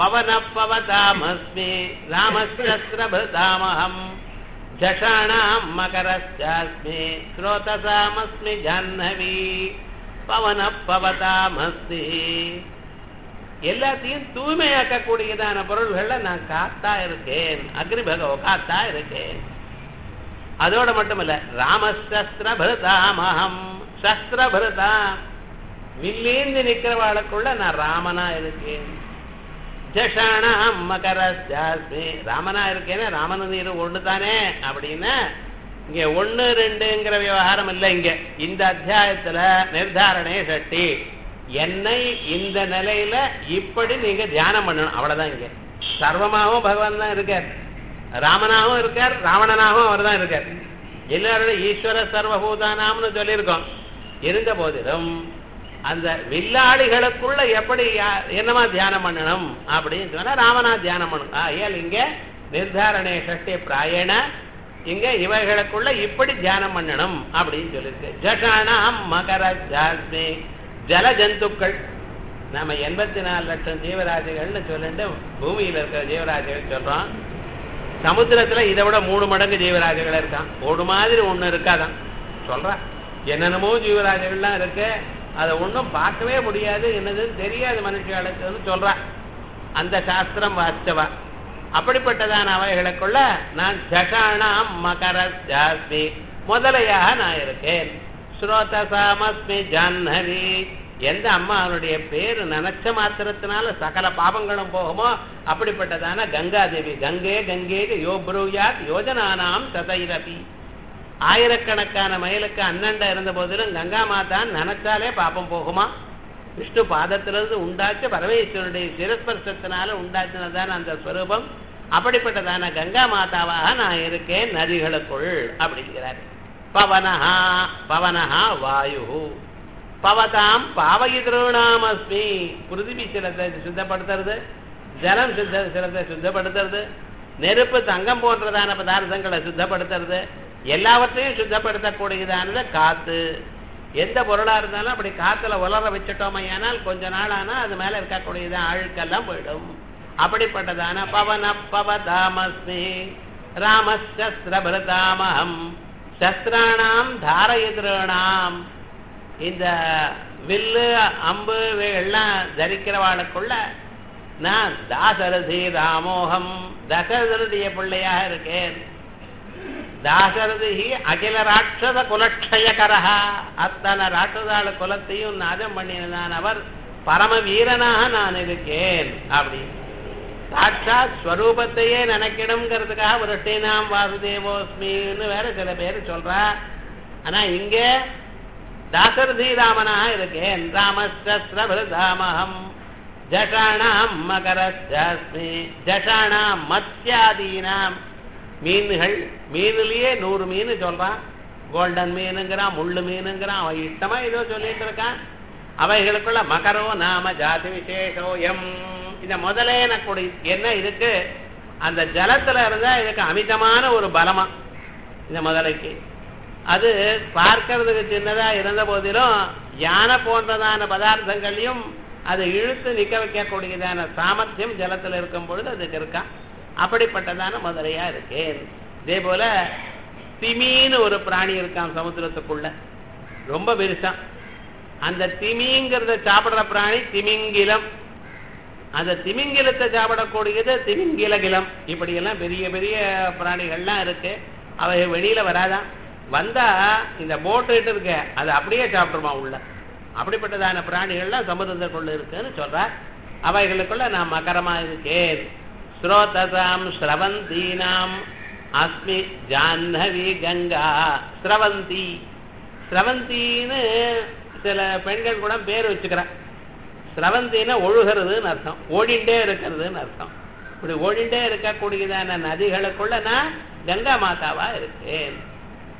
पवनपवतामस्मि रामशस्त्रभृतामहम् जषाणाम् मकरश्चास्मि स्रोतसामस्मि जाह्नवी பவனப்பவதாமஸ்தி எல்லாத்தையும் தூய்மையாக்கக்கூடியதான பொருள்கள்ல நான் காத்தா இருக்கேன் அக்னி பகவ காத்தா இருக்கேன் அதோட மட்டுமல்ல ராமசஸ்திரபிருதாமகம் சஸ்திரபிருதா வில்லேந்து நிக்கிறவாளுக்குள்ள நான் ராமனா இருக்கேன் ஜஷாணாம் மகரஸ்மி ராமனா இருக்கேனே ராமனு நீர் ஒன்று தானே அப்படின்னா இங்க ஒன்னு ரெண்டுங்கிற விவகாரம் இல்லை இங்க இந்த அத்தியாயத்துல நிர்தாரணே சட்டி என்னை இந்த நிலையில இப்படி நீங்க தியானம் பண்ணணும் அவ்வளவுதான் இங்க சர்வமாகவும் பகவான் தான் இருக்கார் ராமனாகவும் இருக்கார் ராவணனாகவும் அவர் தான் இருக்கார் எல்லாரோட ஈஸ்வர சர்வபூதானாம்னு சொல்லியிருக்கோம் இருந்த போதிலும் அந்த வில்லாளிகளுக்குள்ள எப்படி என்னமா தியானம் பண்ணணும் அப்படின்னு சொன்னா ராமனா தியானம் பண்ணணும் ஆகையால் இங்க நிர்தாரணே சஷ்டி பிராயண இங்க இவைகளுக்குள்ள இப்படி தியானம் பண்ணணும் அப்படின்னு சொல்லியிருக்கு ஜஷானாம் மகர ஜாஸ்மி ஜல ஜந்துக்கள் நம்ம எண்பத்தி நாலு லட்சம் ஜீவராசிகள்னு சொல்லிட்டு பூமியில இருக்கிற ஜீவராசிகள் சொல்றோம் சமுத்திரத்துல இதை விட மூணு மடங்கு ஜீவராசிகள் இருக்கான் ஒரு மாதிரி ஒண்ணு இருக்காதான் சொல்றான் என்னென்னமோ ஜீவராசிகள்லாம் இருக்கு அதை ஒன்றும் பார்க்கவே முடியாது என்னதுன்னு தெரியாது மனுஷர்களுக்குன்னு சொல்றான் அந்த சாஸ்திரம் வாஸ்தவா அப்படிப்பட்டதான அவைகளுக்குள்ள நான் ஜஷாணாம் மகர ஜாஸ்மி முதலையாக நான் இருக்கேன் ஸ்ரோதசாமஸ்மி ஜான்னவி எந்த அம்மா அவனுடைய பேரு நினைச்ச மாத்திரத்தினால சகல பாபங்களும் போகுமோ அப்படிப்பட்டதான கங்காதேவி கங்கே கங்கே யோ புரூயாத் யோஜனானாம் சதைரபி ஆயிரக்கணக்கான மைலுக்கு அண்ணண்ட இருந்த போதிலும் கங்கா மாதான் நினைச்சாலே பாப்பம் போகுமா விஷ்ணு பாதத்திலிருந்து உண்டாச்சு பரமேஸ்வரனுடைய சிரஸ்பர்சத்தினால உண்டாச்சுனதான அந்த ஸ்வரூபம் அப்படிப்பட்டதான கங்கா மாதாவாக நான் இருக்கேன் நதிகளுக்குள் அப்படிங்கிறார் பவனஹா பவனஹா வாயு பவதாம் பாவயிதிருணாம் அஸ்மி பிருத்திவி சிலத்தை சுத்தப்படுத்துறது ஜலம் சுத்த சிலத்தை சுத்தப்படுத்துறது நெருப்பு தங்கம் போன்றதான பதார்த்தங்களை சுத்தப்படுத்துறது எல்லாவற்றையும் சுத்தப்படுத்தக்கூடியதானது காத்து எந்த பொருளா இருந்தாலும் அப்படி காத்துல உலர வச்சுட்டோமே ஆனால் கொஞ்ச நாள் ஆனா அது மேல இருக்கக்கூடியதான் அழுக்கெல்லாம் போயிடும் அப்படிப்பட்டதான பவன பவதாமஸ்மி ராமசஸ்திரபிரதாமகம் சஸ்திராணாம் தாரயுதிரணாம் இந்த வில்லு அம்பு எல்லாம் தரிக்கிறவாளுக்குள்ள நான் தாசரதி ராமோகம் தசரதிய பிள்ளையாக இருக்கேன் தாசரதி அகில ராட்சத குலக்ஷயகரா அத்தனை ராட்சதாள குலத்தையும் நாதம் பண்ணினான் அவர் பரம வீரனாக நான் இருக்கேன் அப்படி சாட்சாத் ஸ்வரூபத்தையே நினைக்கணுங்கிறதுக்காக ஒரு நாம் வாசுதேவோஸ்மின்னு வேற சில பேர் சொல்றா ஆனா இங்க தாசரதி ராமனாக இருக்கேன் ராமஸ்திரபிரதாமகம் ஜஷாணாம் மகரஸ்மி ஜஷாணாம் மத்யாதீனாம் மீன்கள் மீன்லயே நூறு மீன் சொல்றான் கோல்டன் மீனுங்கிறான் முள்ளு மீனுங்கிறான் அவன் இஷ்டமா ஏதோ சொல்லிட்டு இருக்கான் அவைகளுக்குள்ள மகரோ நாம ஜாதி விசேஷோ எம் இந்த முதலேன கொடி என்ன இருக்கு அந்த ஜலத்துல இருந்தா இதுக்கு அமிதமான ஒரு பலமா இந்த முதலைக்கு அது பார்க்கறதுக்கு சின்னதா இருந்த போதிலும் யானை போன்றதான பதார்த்தங்களையும் அதை இழுத்து நிக்க வைக்கக்கூடியதான சாமர்த்தியம் ஜலத்துல இருக்கும் பொழுது அதுக்கு இருக்கான் அப்படிப்பட்டதான முதலையா இருக்கேன் இதே போல திமின்னு ஒரு பிராணி இருக்கான் சமுத்திரத்துக்குள்ள ரொம்ப பெருசா அந்த திமிங்கிறத சாப்பிடுற பிராணி திமிங்கிலம் அந்த திமிங்கிலத்தை சாப்பிடக்கூடியது திமிங்கிலகிலம் இப்படி எல்லாம் பெரிய பெரிய பிராணிகள்லாம் இருக்கு அவை வெளியில வராதான் வந்தா இந்த போட்டு இருக்க அதை அப்படியே சாப்பிட்டுருமா உள்ள அப்படிப்பட்டதான பிராணிகள்லாம் சமுதிரத்துக்குள்ள இருக்குன்னு சொல்றார் அவைகளுக்குள்ள நான் மகரமா இருக்கேன் ஸ்ரோதசாம் ஸ்ரவந்தீனாம் அஸ்மி ஜாஹ்னவி கங்கா ஸ்ரவந்தி ஸ்ரவந்தின்னு சில பெண்கள் கூட பேர் வச்சுக்கிறான் ஸ்ரவந்தின்னா ஒழுகிறதுன்னு அர்த்தம் ஓடிண்டே இருக்கிறதுன்னு அர்த்தம் இப்படி ஓடிண்டே இருக்கக்கூடியதான நதிகளுக்குள்ள நான் கங்கா மாதாவா இருக்கேன்